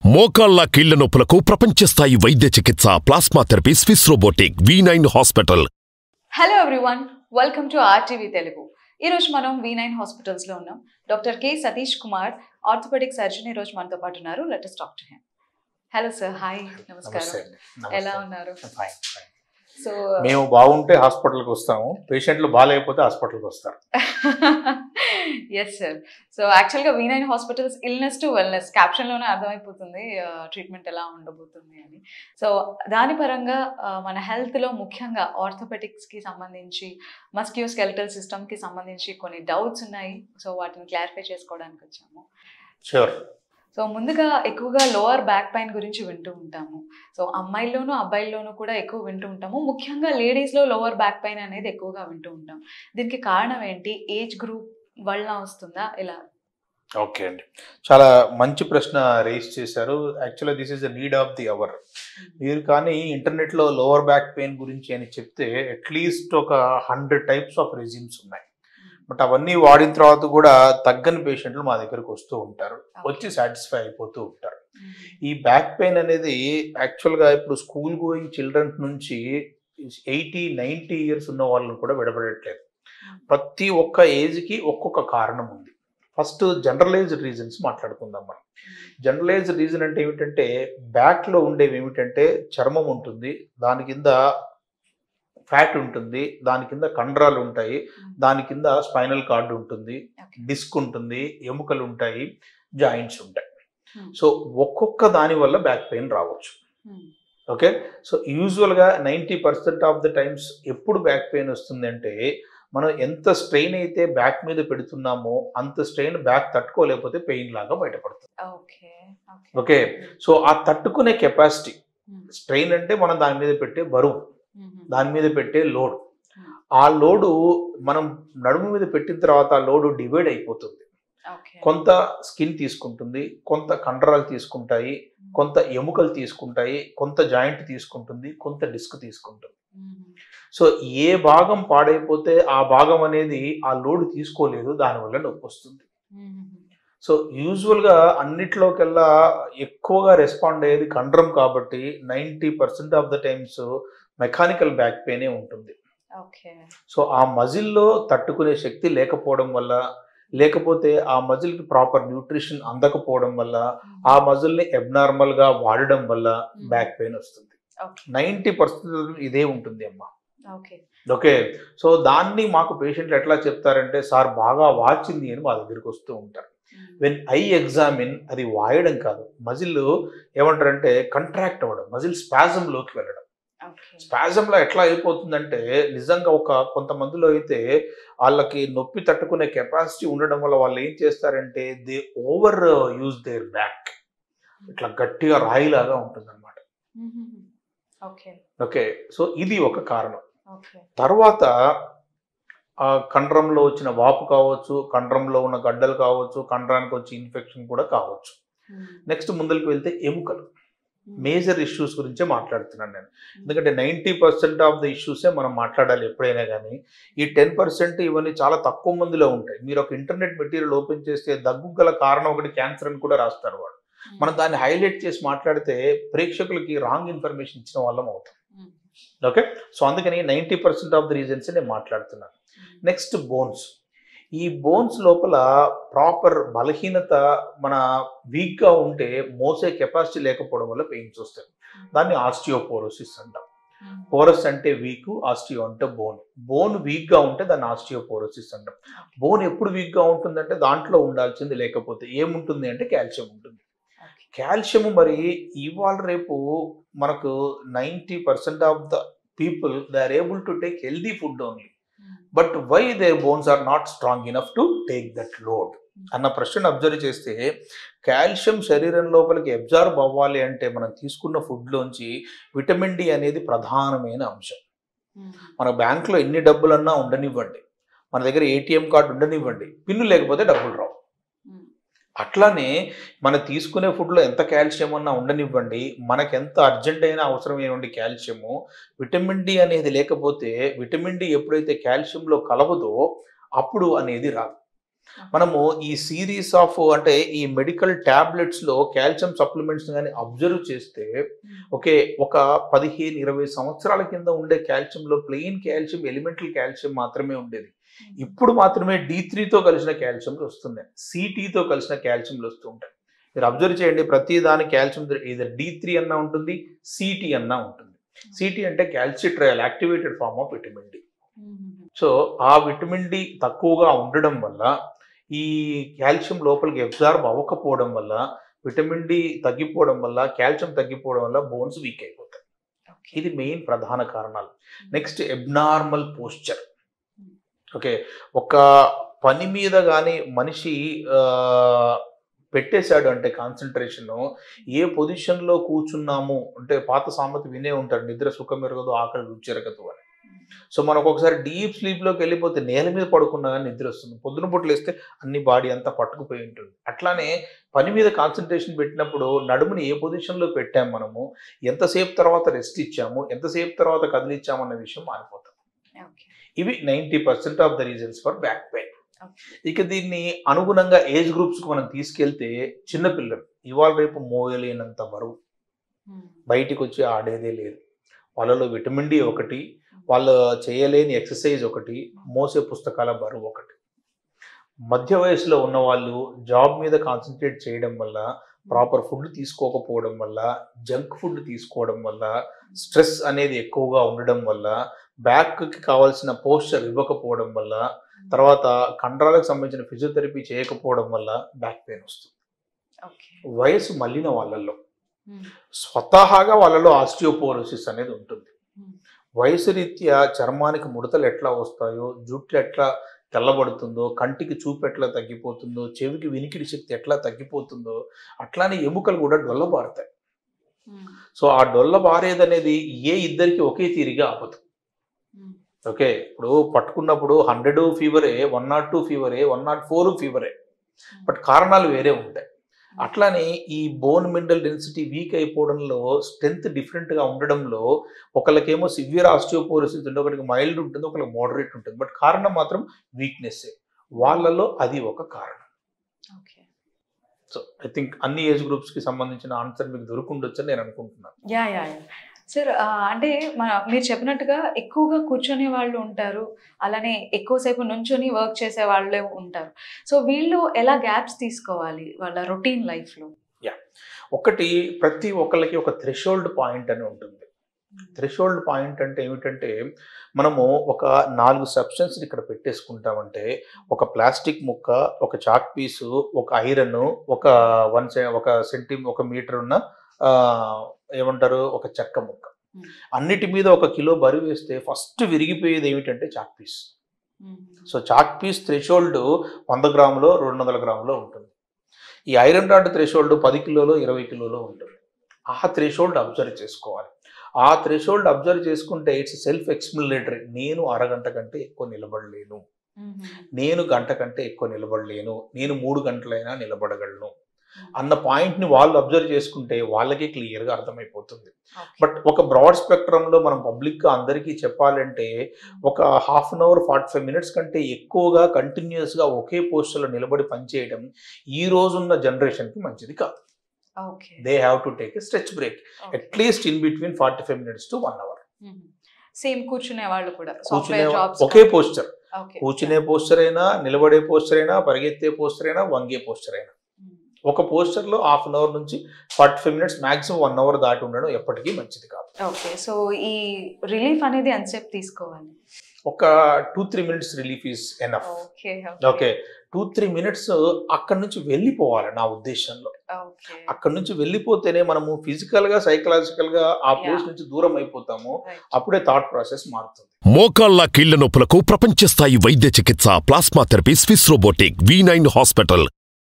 మోకాళ్ల కీళ్ల నొప్పులకు ప్రపంచ స్థాయి వైద్య చికిత్స plasma therapy Swiss robotic V nine hospital hello everyone welcome to RTV Telugu ఈ రోజు మనం వి నైన్ హాస్పిటల్స్ లో ఉన్నాం doctor K Satish Kumar orthopaedic surgeon ఈ రోజు మనతో పాటు ఉన్నారు latest talk to him hello sir hi నమస్తే నమస్కారం అండి. నమస్తే. ఎలా ఉన్నారు ఫైన్, ఫైన్. సో మేము బాగుంటే హాస్పిటల్కి వస్తాము పేషెంట్లు బాగాలేకపోతే హాస్పిటల్కి వస్తారు ఎస్ సార్ సో యాక్చువల్గా V nine hospitals illness to wellness క్యాప్షన్లోనే అర్థమైపోతుంది ట్రీట్మెంట్ ఎలా ఉండబోతుంది అని సో దాని పరంగా ఆ, మన హెల్త్లో ముఖ్యంగా ఆర్థోపెటిక్స్కి సంబంధించి మస్క్యో స్కెల్టల్ సిస్టమ్కి సంబంధించి కొన్ని డౌట్స్ ఉన్నాయి సో వాటిని క్లారిఫై చేసుకోవడానికి వచ్చాము షూర్ సో ముందుగా ఎక్కువగా లోవర్ బ్యాక్ పెయిన్ గురించి వింటూ ఉంటాము సో అమ్మాయిల్లోనూ అబ్బాయిల్లోనూ కూడా ఎక్కువ వింటూ ఉంటాము ముఖ్యంగా లేడీస్లో లోవర్ బ్యాక్ పెయిన్ అనేది ఎక్కువగా వింటూ ఉంటాం దీనికి కారణం ఏంటి ఏజ్ గ్రూప్ వలన వస్తుందా ఇలా ఓకే అండి చాలా మంచి ప్రశ్న రేస్ చేశారు యాక్చువల్గా this is the need of the hour మీరు కానీ ఇంటర్నెట్లో లోవర్ బ్యాక్ పెయిన్ గురించి అని చెప్తే అట్లీస్ట్ ఒక హండ్రెడ్ టైప్స్ ఆఫ్ రెజ్యూమ్స్ ఉన్నాయి బట్ అవన్నీ వాడిన తర్వాత కూడా తగ్గని పేషెంట్లు మా దగ్గరకు వస్తూ ఉంటారు వచ్చి సాటిస్ఫై అయిపోతూ ఉంటారు ఈ బ్యాక్ పెయిన్ అనేది యాక్చువల్గా ఇప్పుడు స్కూల్ గోయింగ్ చిల్డ్రన్ నుంచి ఎయిటీ నైంటీ ఇయర్స్ ఉన్న వాళ్ళని కూడా విడబడట్లేదు ప్రతి ఒక్క ఏజ్కి ఒక్కొక్క కారణం ఉంది ఫస్ట్ జనరలైజ్డ్ రీజన్స్ మాట్లాడుకుందాం మనం జనరలైజ్డ్ రీజన్ అంటే ఏమిటంటే బ్యాక్లో ఉండేవి ఏమిటంటే చర్మం ఉంటుంది దాని కింద ఫ్యాట్ ఉంటుంది దాని కింద కండరాలు ఉంటాయి దాని కింద స్పైనల్ కార్డ్ ఉంటుంది Okay. డిస్క్ ఉంటుంది ఎముకలు ఉంటాయి జాయింట్స్ ఉంటాయి Hmm. సో ఒక్కొక్క దాని వల్ల బ్యాక్ పెయిన్ రావచ్చు Hmm. ఓకే సో యూజువల్గా ninety percent of the times ఎప్పుడు బ్యాక్ పెయిన్ వస్తుంది అంటే మనం ఎంత స్ట్రెయిన్ అయితే బ్యాక్ మీద పెడుతున్నామో అంత స్ట్రెయిన్ బ్యాక్ తట్టుకోలేకపోతే పెయిన్ లాగా బయటపడుతుంది ఓకే ఓకే సో ఆ తట్టుకునే కెపాసిటీ స్ట్రెయిన్ అంటే మనం దాని మీద పెట్టే బరువు దాని మీద పెట్టే లోడ్ ఆ లోడు మనం నడుము మీద పెట్టిన తర్వాత ఆ లోడు డివైడ్ అయిపోతుంది ఓకే కొంత స్కిన్ తీసుకుంటుంది కొంత కండరాలు తీసుకుంటాయి కొంత ఎముకలు తీసుకుంటాయి కొంత జాయింట్ తీసుకుంటుంది కొంత డిస్క్ తీసుకుంటుంది సో ఏ భాగం పాడైపోతే ఆ భాగం అనేది ఆ లోడ్ తీసుకోలేదు దానివల్ల నొప్పి వస్తుంది సో యూజువల్గా అన్నిట్లోకెల్లా ఎక్కువగా రెస్పాండ్ అయ్యేది కండరం కాబట్టి ninety percent of the times mechanical back పెయినే ఉంటుంది ఓకే సో ఆ మజిల్లో తట్టుకునే శక్తి లేకపోవడం వల్ల లేకపోతే ఆ మజిల్కి ప్రాపర్ న్యూట్రిషన్ అందకపోవడం వల్ల ఆ మజిల్ని గా వాడడం వల్ల బ్యాక్ పెయిన్ వస్తుంది ఓకే నైంటీ పర్సెంట్ ఇదే ఉంటుంది అమ్మా ఓకే ఓకే సో దాన్ని మాకు పేషెంట్లు ఎట్లా చెప్తారంటే సార్ బాగా వాచింది అని మా దగ్గరికి వస్తూ ఉంటారు వెన్ ఐ ఎగ్జామిన్ అది వాయడం కాదు మజిల్ ఏమంటారంటే కంట్రాక్ట్ అవ్వడం మజిల్ స్పాజంలోకి వెళ్ళడం ఓకే స్పాజంలో ఎట్లా అయిపోతుందంటే నిజంగా ఒక కొంతమందిలో అయితే వాళ్ళకి నొప్పి తట్టుకునే కెపాసిటీ ఉండడం వల్ల వాళ్ళు ఏం చేస్తారంటే they over use their back ఇట్లా గట్టిగా రాయిలాగా ఉంటుందన్నమాట ఓకే ఓకే సో ఇది ఒక కారణం ఓకే తర్వాత ఆ కండరంలో వచ్చిన వాపు కావచ్చు కండరంలో ఉన్న గడ్డలు కావచ్చు కండరానికి వచ్చే ఇన్ఫెక్షన్ కూడా కావచ్చు నెక్స్ట్ ముందరికి వెళ్తే ఎముకలు మేజర్ ఇష్యూస్ గురించే మాట్లాడుతున్నాను నేను ఎందుకంటే నైంటీ పర్సెంట్ ఆఫ్ ద ఇష్యూసే మనం మాట్లాడాలి ఎప్పుడైనా కానీ ఈ టెన్ పర్సెంట్ ఇవన్నీ చాలా తక్కువ మందిలో ఉంటాయి మీరు ఒక ఇంటర్నెట్ మెటీరియల్ ఓపెన్ చేస్తే దగ్గు గల కారణం ఒకటి క్యాన్సర్ అని కూడా రాస్తారు వాళ్ళు మనం దాన్ని హైలైట్ చేసి మాట్లాడితే ప్రేక్షకులకి రాంగ్ ఇన్ఫర్మేషన్ ఇచ్చిన వాళ్ళం అవుతాం ఓకే సో అందుకని ninety percent of the reasons నేను మాట్లాడుతున్నాను నెక్స్ట్ బోన్స్ ఈ బోన్స్ లోపల ప్రాపర్ బలహీనత మన వీక్గా ఉంటే మోసే కెపాసిటీ లేకపోవడం వల్ల పెయిన్స్ వస్తాయి దాన్ని ఆస్టియోపోరోసిస్ అంటాం పోరస్ అంటే వీక్ ఆస్టియో అంటే బోన్ బోన్ వీక్గా ఉంటే దాన్ని ఆస్టియోపోరోసిస్ అంటాం బోన్ ఎప్పుడు వీక్గా ఉంటుందంటే దాంట్లో ఉండాల్సింది లేకపోతే ఏముంటుంది అంటే కాల్షియం ఉంటుంది కాల్షియం మరి ఇవాళ రేపు మనకు ninety percent of the people they are able to take healthy food only but why their bones are not strong enough to take that load అన్న ప్రశ్న అబ్జర్వ్ చేస్తే కాల్షియం శరీరం లోపలికి అబ్జర్వ్ అవ్వాలి అంటే మనం తీసుకున్న ఫుడ్లోంచి విటమిన్ డి అనేది ప్రధానమైన అంశం మన బ్యాంకులో ఎన్ని డబ్బులన్నా ఉండనివ్వండి మన దగ్గర ఏటీఎం కార్డు ఉండనివ్వండి పిన్ను లేకపోతే డబ్బులు రావు అట్లానే మన తీసుకునే ఫుడ్లో ఎంత కాల్షియం అన్నా ఉండనివ్వండి మనకి ఎంత అర్జెంట్ అయినా అవసరమైనటువంటి కాల్షియము విటమిన్ డి అనేది లేకపోతే విటమిన్ డి ఎప్పుడైతే కాల్షియంలో కలవదో అప్పుడు అనేది రాదు మనము ఈ సిరీస్ ఆఫ్ అంటే ఈ మెడికల్ టాబ్లెట్స్ లో కాల్షియం సప్లిమెంట్స్ కానీ అబ్జర్వ్ చేస్తే ఓకే ఒక పదిహేను ఇరవై సంవత్సరాల కింద ఉండే కాల్షియంలో ప్లెయిన్ కాల్షియం ఎలిమెంటల్ కాల్షియం మాత్రమే ఉండేది ఇప్పుడు మాత్రమే డి త్రీతో కలిసిన కాల్షియంలు వస్తున్నాయి సిటీతో కలిసిన కాల్షియంలు వస్తుంటాయి మీరు అబ్జర్వ్ చేయండి ప్రతి దాని కాల్షియం ఇది డి త్రీ అన్నా ఉంటుంది సిటీ అన్నా ఉంటుంది సిటీ అంటే calcitriol activated form of vitamin D so ఆ విటమిన్ డి తక్కువగా ఉండడం వల్ల ఈ కాల్షియం లోపలికి అబ్జార్బ్ అవ్వకపోవడం వల్ల విటమిన్ డి తగ్గిపోవడం వల్ల కాల్షియం తగ్గిపోవడం వల్ల బోన్స్ వీక్ అయిపోతాయి ఇది మెయిన్ ప్రధాన కారణాలు నెక్స్ట్ ఎబ్నార్మల్ పోస్చర్ ఓకే ఒక పని మీద కానీ మనిషి ఆ, పెట్టేశాడు అంటే కాన్సన్ట్రేషన్ ఏ పొజిషన్లో కూర్చున్నాము అంటే పాత సామెత వినే ఉంటారు నిద్ర సుఖం ఎరగదు ఆకలి రుచి ఎరగదు అని సో మనం ఒక్కొక్కసారి డీప్ స్లీప్లోకి వెళ్ళిపోతే నేల మీద పడుకున్నా కానీ నిద్ర వస్తుంది పొద్దున పూటలు వేస్తే అన్ని బాడీ అంతా పట్టుకుపోయి ఉంటుంది అట్లానే పని మీద కాన్సన్ట్రేషన్ పెట్టినప్పుడు నడుముని ఏ పొజిషన్లో పెట్టాము మనము ఎంతసేపు తర్వాత రెస్ట్ ఇచ్చాము ఎంతసేపు తర్వాత కదిలిచ్చాము అనే విషయం మారిపోతాం ఇవి ninety percent of the reasons for back pain ఇక దీన్ని అనుగుణంగా ఏజ్ గ్రూప్స్కి మనం తీసుకెళ్తే చిన్నపిల్లలు ఇవాళ రేపు మోయలేనంత బరువు బయటికి వచ్చి ఆడేదే లేదు వాళ్ళలో విటమిన్ డి ఒకటి వాళ్ళు చేయలేని ఎక్సర్సైజ్ ఒకటి మోసే పుస్తకాల బరువు ఒకటి మధ్య వయసులో ఉన్న వాళ్ళు జాబ్ మీద కాన్సన్ట్రేట్ చేయడం వల్ల ప్రాపర్ ఫుడ్ తీసుకోకపోవడం వల్ల జంక్ ఫుడ్ తీసుకోవడం వల్ల స్ట్రెస్ అనేది ఎక్కువగా ఉండడం వల్ల బ్యాక్కి కావాల్సిన పోస్చర్ ఇవ్వకపోవడం వల్ల తర్వాత కండరాలకు సంబంధించిన ఫిజియోథెరపీ చేయకపోవడం వల్ల బ్యాక్ పెయిన్ వస్తుంది వయసు మళ్ళిన వాళ్ళల్లో స్వతహాగా వాళ్ళలో ఆస్టియోపోరోసిస్ అనేది ఉంటుంది వయసు రీత్యా చర్మానికి ముడతలు ఎట్లా వస్తాయో జుట్లు ఎట్లా తెల్లబడుతుందో కంటికి చూపు ఎట్లా తగ్గిపోతుందో చెవికి వినికిడి శక్తి ఎట్లా తగ్గిపోతుందో అట్లానే ఎముకలు కూడా డొల్లబారుతాయి సో ఆ డొల్ల బారేదనేది ఏ ఇద్దరికి ఒకే తీరిగా ఆపదు ఓకే ఇప్పుడు పట్టుకున్నప్పుడు హండ్రెడ్ ఫీవరే వన్ నాట్ టూ ఫీవరే వన్ నాట్ ఫోర్ ఫీవరే బట్ కారణాలు వేరే ఉంటాయి అట్లానే ఈ బోన్ మినరల్ డెన్సిటీ వీక్ అయిపోవడంలో స్ట్రెంత్ డిఫరెంట్గా ఉండడంలో ఒకళ్ళకేమో సివియర్ ఆస్టియోపోరోసిస్ ఉంటుంది ఒకరికి మైల్డ్ ఉంటుంది ఒకరికి మోడరేట్ ఉంటుంది బట్ కారణం మాత్రం వీక్నెస్ వాళ్ళలో అది ఒక కారణం సో ఐ థింక్ అన్ని ఏజ్ గ్రూప్స్కి సంబంధించిన ఆన్సర్ మీకు దొరుకుండొచ్చని నేను అనుకుంటున్నాను యా యా యా సార్ అంటే మన మీరు చెప్పినట్టుగా ఎక్కువగా కూర్చొని వాళ్ళు ఉంటారు అలానే ఎక్కువసేపు నుంచొని వర్క్ చేసే వాళ్ళే ఉంటారు సో వీళ్ళు ఎలా గ్యాప్స్ తీసుకోవాలి వాళ్ళ రొటీన్ లైఫ్లో ఒకటి ప్రతి ఒక్కళ్ళకి ఒక థ్రెషోల్డ్ పాయింట్ అని ఉంటుంది థ్రెషోల్డ్ పాయింట్ అంటే ఏమిటంటే మనము ఒక నాలుగు సబ్స్టెన్స్ ఇక్కడ పెట్టేసుకుంటామంటే ఒక ప్లాస్టిక్ ముక్క ఒక చాక్ పీసు ఒక ఐరన్ ఒక వన్ ఒక సెంటీ ఒక మీటర్ ఉన్న ఆ, ఏమంటారు ఒక చెక్క ముక్క Hmm. అన్నిటి మీద ఒక కిలో బరువు వేస్తే ఫస్ట్ విరిగిపోయేది ఏమిటంటే chalk piece so chalk piece threshold వంద గ్రాములో రెండు వందల గ్రాములో ఉంటుంది ఈ ఐరన్ రాడ్ థ్రెషోల్డ్ పది కిలోలో ఇరవై కిలోలో ఉంటుంది ఆ థ్రెషోల్డ్ అబ్జర్వ్ చేసుకోవాలి ఆ థ్రెషోల్డ్ అబ్జర్వ్ చేసుకుంటే ఇట్స్ సెల్ఫ్ ఎక్స్ప్లెనేటరీ నేను అరగంట కంటే ఎక్కువ నిలబడలేను నేను గంట కంటే ఎక్కువ నిలబడలేను నేను మూడు గంటలైనా నిలబడగలను అన్న పాయింట్ని వాళ్ళు అబ్జర్వ్ చేసుకుంటే వాళ్ళకే క్లియర్గా అర్థమైపోతుంది బట్ ఒక బ్రాడ్ స్పెక్ట్రంలో మనం పబ్లిక్గా అందరికీ చెప్పాలంటే ఒక half an hour forty five minutes కంటే ఎక్కువగా కంటిన్యూస్గా ఒకే పోస్టర్లో నిలబడి పనిచేయడం ఈ రోజున్న జనరేషన్కి మంచిది కాదు okay they have to take a stretch break at least in between forty five minutes to one hour same కూర్చునే వాళ్ళు కూడా కూర్చునే సాఫ్ట్వేర్ జాబ్స్ ఒకే పోస్టర్ ఓకే కూర్చునే పోస్టర్ అయినా నిలబడే పోస్టర్ అయినా పరిగెత్తే పోస్టర్ అయినా వంగే పోస్టర్ అయినా ఒక పోస్టర్లో హాఫ్ అన్ అవర్ నుంచి forty five minutes maximum one hour దాటి ఉండడం ఎప్పటికీ మంచిది కాదు ఓకే సో ఈ రిలీఫ్ అనేది ఎంతసేపు తీసుకోవాలి ఒక two three minutes relief is enough okay okay two three minutes అక్కడ నుంచి వెళ్ళిపోవాలి నా ఉద్దేశంలో ఓకే అక్కడ నుంచి వెళ్ళిపోతేనే మనము ఫిజికల్ గా సైకలాజికల్ గా ఆ ప్లేస్ Yeah. నుంచి దూరం అయిపోతాము రైట్ అప్పుడే థాట్ ప్రాసెస్ మారుతుంది మోకాళ్ల కీళ్ల నొప్పులకు ప్రపంచ స్థాయి వైద్య చికిత్స plasma therapy Swiss robotic V nine hospital